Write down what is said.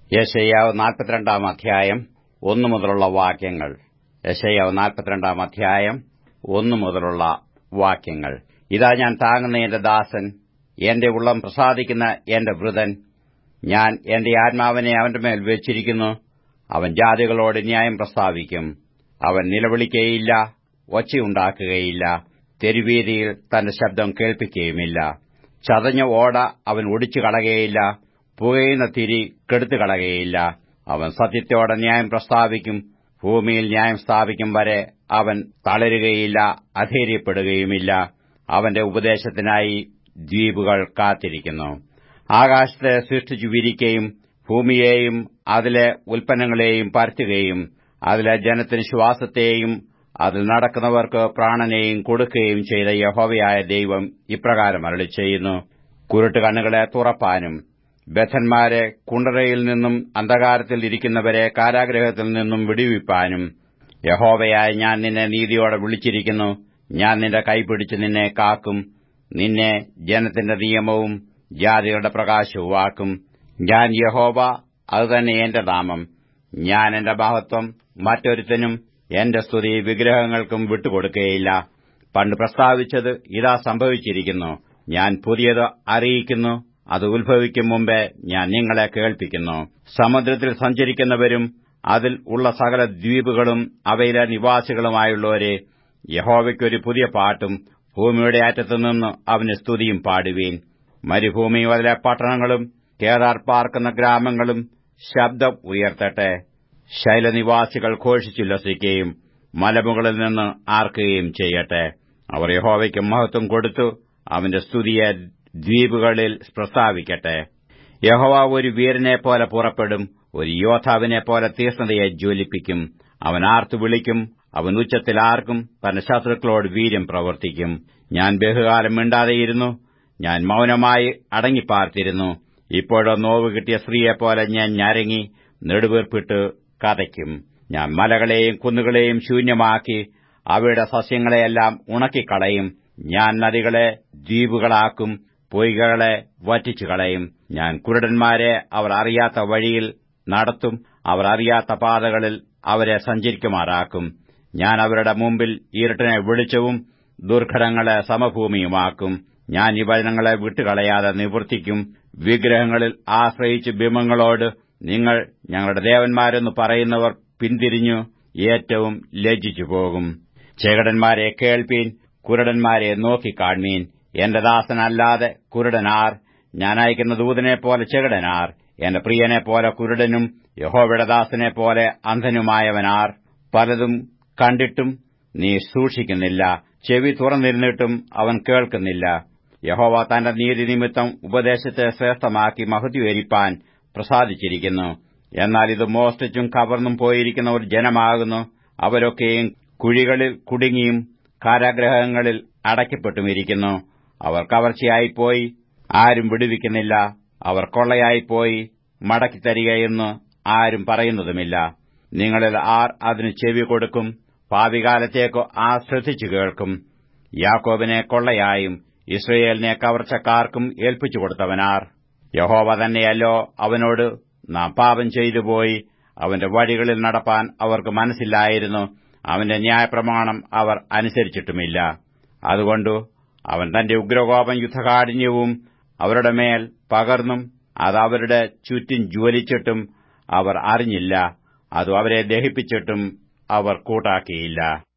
യശയ്യാവ് നാൽപ്പത്തിരണ്ടാം അധ്യായം ഒന്നു മുതലുള്ള വാക്യങ്ങൾ യശയ്യാവ് നാൽപ്പത്തിരണ്ടാം അധ്യായം ഒന്നു മുതലുള്ള വാക്യങ്ങൾ ഇതാ ഞാൻ താങ്ങുന്ന എന്റെ ദാസൻ എന്റെ ഉള്ളം പ്രസാദിക്കുന്ന എന്റെ വൃതൻ ഞാൻ എന്റെ ആത്മാവിനെ അവന്റെ മേൽ വെച്ചിരിക്കുന്നു അവൻ ജാതികളോട് ന്യായം പ്രസ്താവിക്കും അവൻ നിലവിളിക്കുകയില്ല ഒച്ചയുണ്ടാക്കുകയില്ല തെരുവീതിയിൽ തന്റെ ശബ്ദം കേൾപ്പിക്കുകയുമില്ല ചതഞ്ഞ ഓട അവൻ ഒടിച്ചു കളകയില്ല പുകയുന്ന തിരി കെടുത്തുകളകയില്ല അവൻ സത്യത്തോടെ ന്യായം പ്രസ്താവിക്കും ഭൂമിയിൽ ന്യായം സ്ഥാപിക്കും വരെ അവൻ തളരുകയില്ല അധൈര്യപ്പെടുകയുമില്ല അവന്റെ ഉപദേശത്തിനായി ദ്വീപുകൾ കാത്തിരിക്കുന്നു ആകാശത്തെ സൃഷ്ടിച്ചു വിരിക്കുകയും ഭൂമിയെയും അതിലെ ഉൽപ്പന്നങ്ങളെയും പരത്തുകയും അതിലെ ജനത്തിന് ശ്വാസത്തെയും അതിൽ നടക്കുന്നവർക്ക് പ്രാണനെയും കൊടുക്കുകയും ചെയ്ത യഹോവയായ ദൈവം ഇപ്രകാരം അരളി ചെയ്യുന്നു കുരുട്ടുകണ്ണുകളെ തുറപ്പാനും ബദ്ധന്മാരെ കുണ്ടറയിൽ നിന്നും അന്ധകാരത്തിൽ ഇരിക്കുന്നവരെ കാരാഗ്രഹത്തിൽ നിന്നും വിടുവിപ്പാനും യഹോവയായ ഞാൻ നിന്നെ നീതിയോടെ വിളിച്ചിരിക്കുന്നു ഞാൻ നിന്റെ കൈപിടിച്ച് നിന്നെ കാക്കും നിന്നെ ജനത്തിന്റെ നിയമവും ജാതികളുടെ പ്രകാശവുമാക്കും ഞാൻ യഹോവ അതുതന്നെ എന്റെ നാമം ഞാൻ എന്റെ മഹത്വം മറ്റൊരുത്തനും എന്റെ സ്തുതി വിഗ്രഹങ്ങൾക്കും വിട്ടുകൊടുക്കുകയില്ല പണ്ട് പ്രസ്താവിച്ചത് ഇതാ സംഭവിച്ചിരിക്കുന്നു ഞാൻ പുതിയത് അറിയിക്കുന്നു അത് ഉത്ഭവിക്കും മുമ്പേ ഞാൻ നിങ്ങളെ കേൾപ്പിക്കുന്നു സമുദ്രത്തിൽ സഞ്ചരിക്കുന്നവരും അതിൽ ഉള്ള സകല ദ്വീപുകളും അവയിലെ നിവാസികളുമായുള്ളവരെ യഹോവയ്ക്കൊരു പുതിയ പാട്ടും ഭൂമിയുടെ അറ്റത്തുനിന്ന് അവന് സ്തുതിയും പാടുവീൻ മരുഭൂമി അതിലെ പട്ടണങ്ങളും കേദാർ പാർക്കുന്ന ഗ്രാമങ്ങളും ശബ്ദം ഉയർത്തട്ടെ ശൈലനിവാസികൾ ഘോഷിച്ചുല്ലസിക്കുകയും മലമുകളിൽ നിന്ന് ആർക്കുകയും ചെയ്യട്ടെ അവർ യഹോവയ്ക്ക് മഹത്വം കൊടുത്തു അവന്റെ സ്തുതിയെ ദ്വീപുകളിൽ പ്രസ്താവിക്കട്ടെ യഹോവ ഒരു വീരനെ പോലെ പുറപ്പെടും ഒരു യോദ്ധാവിനെ പോലെ തീഷ്ണതയെ ജ്വലിപ്പിക്കും അവൻ ആർത്തു വിളിക്കും അവൻ ഉച്ചത്തിൽ ആർക്കും തന്റെ ശത്രുക്കളോട് വീര്യം പ്രവർത്തിക്കും ഞാൻ ബഹുകാലം മിണ്ടാതെയിരുന്നു ഞാൻ മൌനമായി അടങ്ങിപ്പാർത്തിരുന്നു ഇപ്പോഴോ നോവ് കിട്ടിയ സ്ത്രീയെപ്പോലെ ഞാൻ ഞരങ്ങി നെടുവീർപ്പിട്ട് കഥയ്ക്കും ഞാൻ മലകളെയും കുന്നുകളെയും ശൂന്യമാക്കി അവയുടെ സസ്യങ്ങളെയെല്ലാം ഉണക്കിക്കളയും ഞാൻ നദികളെ ദ്വീപുകളാക്കും പൊയ്കളെ വറ്റിച്ചു കളയും ഞാൻ കുരുടന്മാരെ അവർ അറിയാത്ത വഴിയിൽ നടത്തും അവർ അറിയാത്ത പാതകളിൽ അവരെ സഞ്ചരിക്കുമാറാക്കും ഞാൻ അവരുടെ മുമ്പിൽ ഇരുട്ടിനെ വെളിച്ചവും ദുർഘടങ്ങളെ സമഭൂമിയുമാക്കും ഞാൻ ഈ വചനങ്ങളെ വിട്ടുകളയാതെ നിവർത്തിക്കും വിഗ്രഹങ്ങളിൽ ആശ്രയിച്ച് ബിംബങ്ങളോട് നിങ്ങൾ ഞങ്ങളുടെ ദേവന്മാരെന്ന് പറയുന്നവർ പിന്തിരിഞ്ഞു ഏറ്റവും ലജ്ജിച്ചു പോകും ചേകടന്മാരെ കേൾപ്പീൻ കുരുടന്മാരെ നോക്കിക്കാൺമീൻ എന്റെ ദാസനല്ലാതെ കുരുടനാർ ഞാൻ അയക്കുന്ന ദൂതനെപ്പോലെ ചെകടനാർ എന്റെ പ്രിയനെപ്പോലെ കുരുടനും യഹോവയുടെ ദാസനെപ്പോലെ അന്ധനുമായവനാർ പലതും കണ്ടിട്ടും നീ സൂക്ഷിക്കുന്നില്ല ചെവി തുറന്നിരുന്നിട്ടും അവൻ കേൾക്കുന്നില്ല യഹോവ തന്റെ നീതി നിമിത്തം ഉപദേശത്തെ ശ്രേഷ്ഠമാക്കി മഹത്വരിപ്പാൻ പ്രസാദിച്ചിരിക്കുന്നു എന്നാൽ ഇത് മോഷ്ടിച്ചും കവർന്നും പോയിരിക്കുന്ന ഒരു ജനമാകുന്നു അവരൊക്കെയും കുഴികളിൽ കുടുങ്ങിയും കാരാഗ്രഹങ്ങളിൽ അടയ്ക്കപ്പെട്ടുമിരിക്കുന്നു അവർ കവർച്ചയായിപ്പോയി ആരും വിടുവിക്കുന്നില്ല അവർ കൊള്ളയായിപ്പോയി മടക്കിത്തരികയെന്ന് ആരും പറയുന്നതുമില്ല നിങ്ങളിൽ ആർ അതിന് ചെവി കൊടുക്കും ഭാവികാലത്തേക്കോ ആ ശ്രദ്ധിച്ചു കേൾക്കും യാക്കോബിനെ കൊള്ളയായും ഇസ്രയേലിനെ കവർച്ചക്കാർക്കും ഏൽപ്പിച്ചു കൊടുത്തവനാർ യഹോവ തന്നെയല്ലോ അവനോട് നാം പാപം ചെയ്തുപോയി അവന്റെ വഴികളിൽ നടപ്പാൻ അവർക്ക് മനസ്സില്ലായിരുന്നു അവന്റെ ന്യായപ്രമാണം അവർ അനുസരിച്ചിട്ടുമില്ല അതുകൊണ്ടു അവൻ തന്റെ ഉഗ്രകോപം യുദ്ധകാഠിന്യവും അവരുടെ മേൽ പകർന്നും അത് അവരുടെ ചുറ്റും ജ്വലിച്ചിട്ടും അവർ അറിഞ്ഞില്ല അത് അവരെ ദഹിപ്പിച്ചിട്ടും അവർ കൂട്ടാക്കിയില്ല